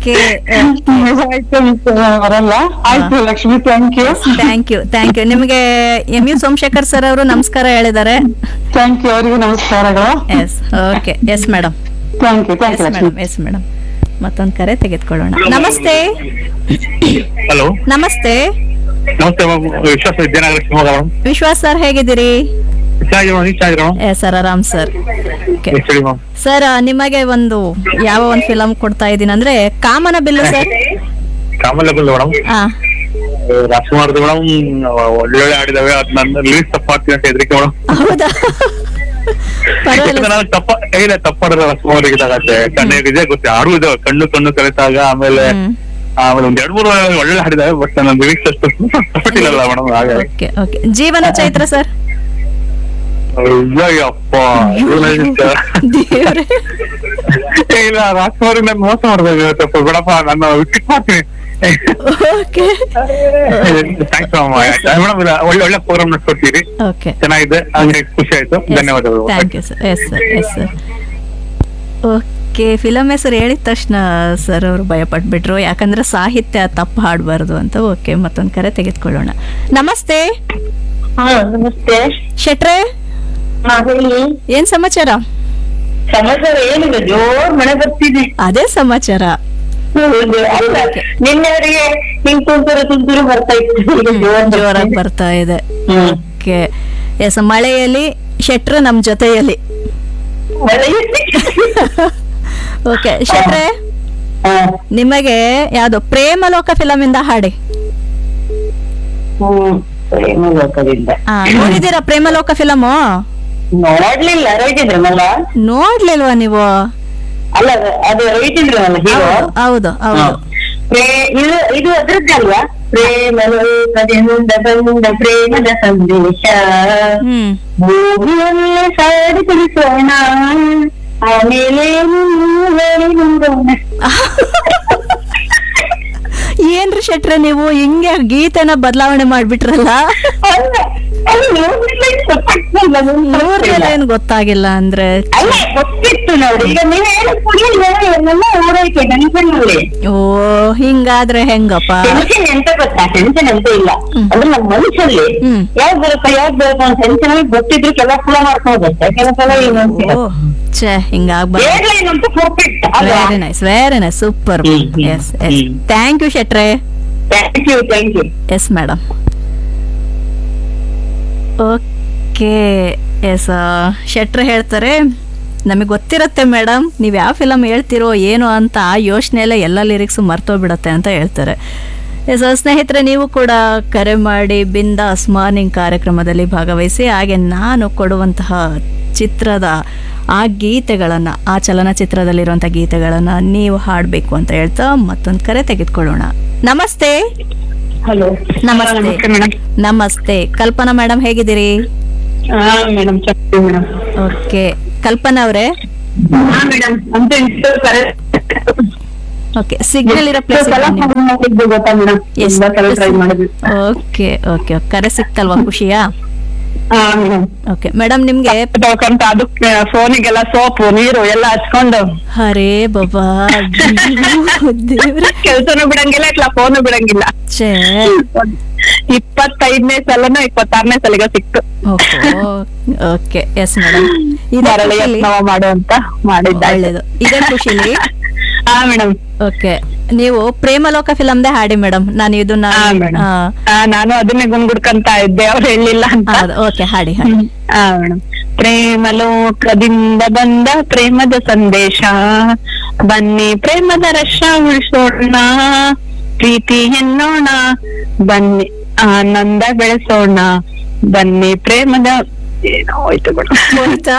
Okay ಆಯ್ತು miss, ಬರಲ್ಲ ಆಯ್ತು Lakshmi thank you thank you thank you ನಿಮಗೆ ಎಂ ಯು ಸೋಮಶೇಖರ್ ಸರ್ ಅವರು ನಮಸ್ಕಾರ ಹೇಳಿದ್ದಾರೆ ಥ್ಯಾಂಕ್ ಯು ಅವರಿಗೂ ನಮಸ್ಕಾರಗಳು yes okay yes madam thank you thank yes you Lakshmi madam yes madam ಮತ್ತೊಂದು ಕರೆ ತೆಗೆದುಕೊಳ್ಳೋಣ ನಮಸ್ತೆ ಹಲೋ ನಮಸ್ತೆ ನಮಸ್ತೆ ma'am Vishwas Vidyanagara Shivamogga madam Vishwas sir ಹೇಗಿದ್ದೀರಿ ಚೆನ್ನಾಗಿರೋ ನೀವು ಚೆನ್ನಾಗಿರೋ ಎಸ್ ಸರ್ ಆರಾಮ್ ಸರ್ ಓಕೆ ಎಷ್ಟು ಹೇಳಿ ಮ್ಯಾಮ್ ಸರ್ ನಿಮಗೆ ಒಂದು ಯಾವ ಒಂದು ಫಿಲಮ್ ಕೊಡ್ತಾ ಇದ್ದೀನಿ ಅಂದ್ರೆ ಕಾಮನ ಬಿಲ್ಲು ಸರ್ ಕಾಮಲ್ ಲೆವೆಲ್ ಮೇಡಮ್ ಹಾ ರಾಜ್ಕುಮಾರ್ದು ಮೇಡಮ್ ಒಳ್ಳೊಳ್ಳೆ ಆಡಿದಾವೆ ಅದ್ ನನ್ನ ರಿಲೀಸ್ ತಪ್ಪಾಗ್ತೀನಿ ಅಂತ ಹೆದರಿಕೆ ಮೇಡಮ್ ಹೌದಾ ಪರವಾಗಿಲ್ಲ ನಾನು ತಪ್ಪ ಇಲ್ಲ ತಪ್ಪಾಡಿದ್ರೆ ರಾಜ್ಕುಮಾರ್ ಇದಾಗತ್ತೆ ಕಣ್ಣು ಇದೆ ಗೊತ್ತೆ ಆರು ಇದಾವೆ ಕಣ್ಣು ಕಣ್ಣು ಕಲಿತಾಗ ಆಮೇಲೆ ಹ್ಮ್. ಆಮೇಲೆ ಒಂದ್ ಎರಡ್ ಮೂರು ಒಳ್ಳೆ ಹಾಡಿದಾವೆ ಬಟ್ ನನ್ನ ಲಿರಿಕ್ಸ್ ಅಷ್ಟು ತಪ್ಪಿಟ್ಟಿಲ್ಲ ಮೇಡಮ್ ಹಾಗಾಗಿ okay okay Jeevana Chaitra sir Ayyappa ದೇವ್ರೆ ಇಲ್ಲ ರಾಜ್ಕುಮಾರ್ ನಾನು ಮೋಸ ಮಾಡ್ಬೇಕು ತಪ್ಪು ಬೇಡಪ್ಪ ನಾನು ವಿಕೆಟ್ ಮಾಡ್ತೀನಿ ಓಕೆ ಥ್ಯಾಂಕ್ಸ್ ಮೇಡಮ್ ಒಳ್ಳೆ ಒಳ್ಳೆ ಪ್ರೋಗ್ರಾಮ್ ನಡೆಸ್ಕೊಡ್ತೀರಿ ಓಕೆ ಚೆನ್ನಾಗಿದೆ ಹಾಗೆ ಖುಷಿ ಆಯ್ತು ಧನ್ಯವಾದಗಳು thank you sir yes sir yes sir okay film ಹೆಸರು ಹೇಳಿದ ತಕ್ಷಣ ಸರ್ ಅವರು ಭಯಪಟ್ಬಿಟ್ರು ಯಾಕಂದ್ರೆ ಸಾಹಿತ್ಯ ತಪ್ಪು ಹಾಡಬಾರ್ದು ಅಂತ ಓಕೆ ಮತ್ತೊಂದು ಕರೆ ತೆಗೆದುಕೊಳ್ಳೋಣ ನಮಸ್ತೆ ಹಾ ನಮಸ್ತೆ ಶೆಟ್ರೆ ಹಾ ಹೇಳಿ ಏನ್ ಸಮಾಚಾರ ಸಮಾಚಾರ ಏನಿಲ್ಲ ಜೋರ್ ಮಳೆ ಬರ್ತಿದೆ ಅದೇ ಸಮಾಚಾರ ಹೌದು, ಅಲ್ಲ ನಿನ್ನೆವರೆಗೆ ಹಿಂಗ್ ತುಂತುರು ತುಂತುರು ಬರ್ತಾ ಇತ್ತು ಈಗ ಜೋರ್ ಜೋರಾಗಿ ಬರ್ತಾ ಇದೆ ಹ್ಮ್. ಓಕೆ ಎಸ್ ಮಳೆಯಲ್ಲಿ ಶೆಟ್ರು ನಮ್ ಜೊತೆಯಲ್ಲಿ ಮಳೆ ಓಕೆ ಶೆಟ್ರೆ ಹಾ. ನಿಮಗೆ ಯಾವ್ದು ಪ್ರೇಮಲೋಕ ಫಿಲಮ್ ಇಂದ ಹಾಡಿ ಹ್ಮ್ ಪ್ರೇಮ ಲೋಕದಿಂದ ಆ, ನೋಡಿದೀರಾ ಪ್ರೇಮಲೋಕ ಫಿಲಮು ನೋಡ್ಲಿಲ್ಲ ರವಿಚಂದ್ರನಲ್ಲ ನೋಡ್ಲಿಲ್ವಾ ನೀವು ಅಲ್ಲ ಅದು ರವಿಚಂದ್ರನಲ್ಲ ಹೀರೋ ಹೌದು ಹೌದು ಪ್ರೇ- ಇದು ಇದು ಅದ್ರದ್ದಲ್ವಾ ಪ್ರೇಮ ಲೋಕದಿಂದ ಬಂದ ಪ್ರೇಮದ ಸಂದೇಶ ಹ್ಮ್ ಭೂಮಿಯಲ್ಲೇ ಸಾಡಿ ತಿಳಿಸೋಣ ಆಮೇಲೆ ಹೇಳಿ ನಂಬೋಣ ಏನ್ರಿ ಶೆಟ್ರೆ ನೀವು ಹಿಂಗೆ ಗೀತೆನ ಬದಲಾವಣೆ ಮಾಡ್ಬಿಟ್ರಲ್ಲ ಅಲ್ಲ ಅದು ನೋಡ್ಲಿಲ್ಲ ಇತ್ತು, ಪಟ್ನಲ್ಲ, ನಂಗ್ ನೋಡ್ಲಿಲ್ಲ ಗೊತ್ತಿಲ್ಲ. ಏನ್ ಗೊತ್ತಾಗಿಲ್ಲ ಅಂದ್ರೆ ಅಲ್ಲ ಗೊತ್ತಿತ್ತು ನೋಡಿ ಈಗ ನೀವ್ ಹೇಳಿದ ಕೂಡಲೇ ಎಲ್ಲ ಓಡೋಯ್ತು ಟೆನ್ಷನ್ ಓ ಹಿಂಗಾದ್ರೆ ಹೆಂಗಪ್ಪ ಟೆನ್ಷನ್ ಎಂತ ಗೊತ್ತಾ ಟೆನ್ಷನ್ ಎಂತ ಇಲ್ಲ ಅಂದ್ರೆ ನಮ್ಮ ಮನುಷ್ಯಲ್ಲಿ ಹ್ಮ್. ಯಾವ್ದು ಬರುತ್ತಾ ಯಾವ್ದು ಬರುತ್ತಾ ಅಂತ ಟೆನ್ಷನ್ ಗೊತ್ತಿದ್ರು ಕೆಲವು ಸಲ ಮಾಡ್ಕೋಬೇಕು ಕೆಲವು ಸಲ ಏನು ಅಂತ ಓ ಛೇ ಹಿಂಗಾಗ್ಬಾರ್ದು ಬೇಗ ಏನಂತ ಪರ್ಫೆಕ್ಟ್ ಅಲ್ವಾ very nice very nice super hmm, hmm, yes yes hmm. Thank you ಶೆಟ್ರೆ thank you thank you yes madam okay yes ಶೆಟ್ರ್ ಹೇಳ್ತಾರೆ ನಮಗೆ ಗೊತ್ತಿರುತ್ತೆ ಮೇಡಮ್ ನೀವು ಯಾವ ಫಿಲಮ್ ಹೇಳ್ತಿರೋ ಏನು ಅಂತ ಆ ಯೋಚನೆಯಲ್ಲೇ ಎಲ್ಲ ಲಿರಿಕ್ಸು ಮರ್ತೋಗ್ಬಿಡತ್ತೆ ಅಂತ ಹೇಳ್ತಾರೆ ಎಸ್ ಸ್ನೇಹಿತರೆ ನೀವು ಕೂಡ ಕರೆ ಮಾಡಿ ಬಿಂದಾಸ್ ಮಾರ್ನಿಂಗ್ ಕಾರ್ಯಕ್ರಮದಲ್ಲಿ ಭಾಗವಹಿಸಿ ಹಾಗೆ ನಾನು ಕೊಡುವಂತಹ ಚಿತ್ರದ ಆ ಗೀತೆಗಳನ್ನು ಆ ಚಲನಚಿತ್ರದಲ್ಲಿರುವಂಥ ಗೀತೆಗಳನ್ನು ನೀವು ಹಾಡಬೇಕು ಅಂತ ಹೇಳ್ತಾ ಮತ್ತೊಂದು ಕರೆ ತೆಗೆದುಕೊಳ್ಳೋಣ ನಮಸ್ತೆ ಹಲೋ ನಮಸ್ತೆ ಮೇಡಮ್ ನಮಸ್ತೆ ಕಲ್ಪನಾ ಮೇಡಮ್ ಹೇಗಿದ್ದೀರಿ ಹಾ ಮೇಡಮ್ ಚೆನ್ನಾಗಿ ಮೇಡಮ್ ಓಕೆ ಕಲ್ಪನಾ ಅವರೇ ಹಾ ಮೇಡಮ್ ಅಂತ ಇಷ್ಟು ಕರೆ ಓಕೆ ಸಿಗ್ನಲ್ ಇರೋ ಪ್ಲೇಸ್ ಸಲ phone ಮಾಡಿದ್ದು ಗೊತ್ತಾ ಮೇಡಮ್ ತುಂಬಾ ಸಲ ಟ್ರೈ ಮಾಡಿದ್ವಿ ಓಕೆ ಓಕೆ ಕರೆ ಸಿಕ್ತಲ್ವಾ ಖುಷಿಯಾ ಹಾ ಮೇಡಮ್ ಓಕೆ ಮೇಡಮ್ ನಿಮ್ಗೆ ತೊಳ್ಕೊಂತ ಅದಕ್ಕೆ ಫೋನಿಗೆಲ್ಲ ಸೋಪು ನೀರು ಎಲ್ಲ ಹಚ್ಕೊಂಡು ಹರೇ ಬಾಬಾ ದೇವ್ರೆ ಕೆಲ್ಸನೂ ಬಿಡಂಗಿಲ್ಲ ಇಟ್ಲ ಫೋನು ಬಿಡಂಗಿಲ್ಲ ಛೇ ಇಪ್ಪತ್ತೈದನೇ ಸಲನೂ ಇಪ್ಪತ್ತಾರನೇ ಸಲಿಗೆ ಸಿಕ್ತು ಓಕೆ ಎಸ್ ಮೇಡಮ್ ಇದೇ ಮರಳಿ ಖುಷಿಲಿ ಯತ್ನವ ಮಾಡು ಅಂತ ಮಾಡಿದ್ದ ಒಳ್ಳೇದು ಇದೇ ಖುಷಿಲಿ ಹಾ ಮೇಡಮ್ ಓಕೆ ನೀವು ಪ್ರೇಮಲೋಕ ಫಿಲಮ್ದೇ ಹಾಡಿ ಮೇಡಮ್ ನಾನು ಇದನ್ನ ಹಾ ಮೇಡಮ್ ಆ, ನಾನು ಅದನ್ನೇ ಗುನ್ಗುಡ್ಕಂತ ಇದ್ದೆ ಅವ್ರು ಹೇಳಿಲ್ಲ ಅಂತ ಹೌದು ಓಕೆ ಹಾಡಿ ಹಾಡಿ ಹಾ ಮೇಡಮ್ ಪ್ರೇಮ ಲೋಕದಿಂದ ಬಂದ ಪ್ರೇಮದ ಸಂದೇಶ ಬನ್ನಿ ಪ್ರೇಮದ ರಶ ಉಳಿಸೋಣ ಪ್ರೀತಿ ಎನ್ನೋಣ ಬನ್ನಿ ಆನಂದ ಬೆಳೆಸೋಣ ಬನ್ನಿ ಪ್ರೇಮದ ಏನೋ ಹೋಯ್ತು ಮೇಡಮ್ ಹೋಯ್ತಾ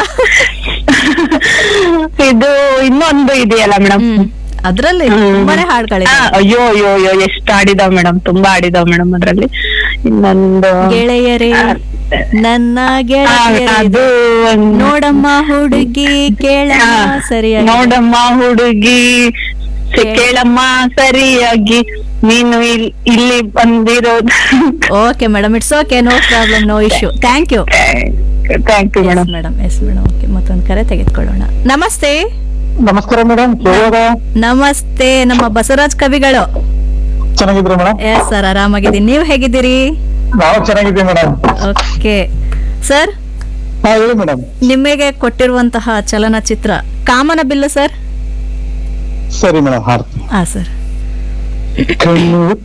ಇದು ಇನ್ನೊಂದು ಇದೆಯಲ್ಲ ಮೇಡಮ್ ಹ್ಮ್ ಅದ್ರಲ್ಲಿ ತುಂಬಾನೇ ಹಾಡ್ಗಳಿದೆ ಅಯ್ಯೋ ಅಯ್ಯೋ ಅಯ್ಯೋ ಎಷ್ಟು ಆಡಿದಾವ್ ಮೇಡಮ್ ತುಂಬಾ ಆಡಿದಾವ್ ಮೇಡಮ್ ಅದ್ರಲ್ಲಿ ಇನ್ನೊಂದು ಗೆಳೆಯರೇ ನನ್ನ ಆ, ಗೆಳೆಯರೇ ಅದು ಒಂದು- ನೋಡಮ್ಮ ಹುಡುಗಿ ಕೇಳಮ್ಮ ಆ, ಸರಿಯಾಗಿ ನೋಡಮ್ಮ ಹುಡುಗಿ ಸ- ಕೇಳಮ್ಮ ಸರಿಯಾಗಿ ನೀನು ಇಲ್- ಇಲ್ಲಿ ಬಂದಿರೋದು okay madam it's okay no problem no issue thank you thank you madam madam yes madam okay ಮತ್ತೊಂದು ಕರೆ ತೆಗೆದುಕೊಳ್ಳೋಣ ನಮಸ್ತೆ ನಮಸ್ಕಾರ ಮೇಡಮ್ ಶುಭೋದ ನಮಸ್ತೆ ನಮ್ಮ ಬಸವರಾಜ್ ಕವಿಗಳು ಚೆನ್ನಾಗಿದ್ರಿ ಮೇಡಮ್ ಎಸ್ ಸರ್ ಆರಾಮಾಗಿದ್ದೀನಿ ನೀವು ಹೇಗಿದ್ದೀರಿ ನಾವು ಚೆನ್ನಾಗಿದ್ದೀವಿ ಮೇಡಮ್ ಓಕೆ ಸರ್ ಹಾ ಹೇಳಿ ಮೇಡಮ್ ನಿಮಗೆ ಕೊಟ್ಟಿರುವಂತಹ ಚಲನಚಿತ್ರ ಕಾಮನ ಬಿಲ್ಲು ಸರ್ ಸರಿ ಮೇಡಮ್ ಹಾಡ್ತೀನಿ ಹಾ ಸರ್ ಕಣ್ಣು